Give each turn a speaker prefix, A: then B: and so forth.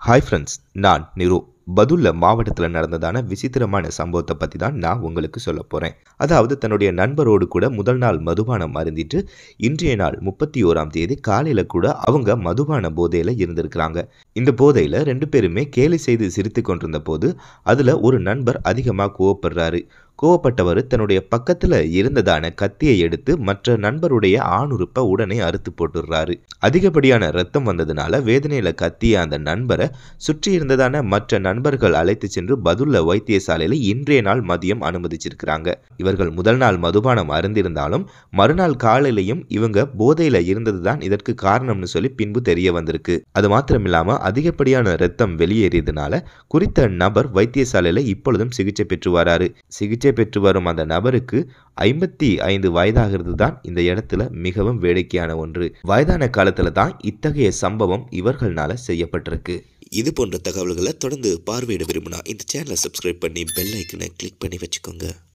A: hi friends நான் நிரு பதுல்ல மாவட்டத்தில் நடந்ததான விசித்திரமான சம்பவத்தை பற்றி தான் நான் உங்களுக்கு சொல்ல போகிறேன் அதாவது தன்னுடைய நண்பரோடு கூட முதல் நாள் மதுபானம் அருந்திட்டு இன்றைய நாள் முப்பத்தி ஓராம் தேதி காலையில் கூட அவங்க மதுபான போதையில் இருந்திருக்கிறாங்க இந்த போதையில் ரெண்டு பேருமே கேலி செய்து சிரித்து கொண்டிருந்த போது அதில் ஒரு நண்பர் அதிகமாக கோவப்படுறாரு கோவப்பட்டவர் தன்னுடைய பக்கத்தில் இருந்ததான கத்தியை எடுத்து மற்ற நண்பருடைய ஆணுறுப்பை உடனே அறுத்து போட்டுடுறாரு அதிகப்படியான ரத்தம் வந்ததுனால வேதனையில் கத்திய அந்த நண்பரை சுற்றி இருந்ததான மற்ற நண்பர்கள் அழைத்து சென்று பதுல்ல வைத்தியசாலையில் இன்றைய நாள் மதியம் அனுமதிச்சிருக்கிறாங்க இவர்கள் முதல் நாள் மதுபானம் அருந்திருந்தாலும் மறுநாள் காலையிலையும் இவங்க போதையில் இருந்தது தான் இதற்கு காரணம்னு சொல்லி பின்பு தெரிய வந்திருக்கு அது மாத்திரமில்லாமல் அதிகப்படியான ரத்தம் வெளியேறியதுனால குறித்த நபர் வைத்தியசாலையில் இப்பொழுதும் சிகிச்சை பெற்று வராரு சிகிச்சை பெற்று வரும் அந்த நபருக்கு ஐம்பத்தி ஐந்து வயதாகிறது தான் இந்த இடத்துல மிகவும் வேடிக்கையான ஒன்று வயதான காலத்துல தான் இத்தகைய சம்பவம் இவர்களால செய்யப்பட்டிருக்கு
B: இது போன்ற தகவல்களை தொடர்ந்து பார்வையிட விரும்பினா இந்த சேனலை சப்ஸ்கிரைப் பண்ணி பெல் ஐக்கனை கிளிக் பண்ணி வச்சுக்கோங்க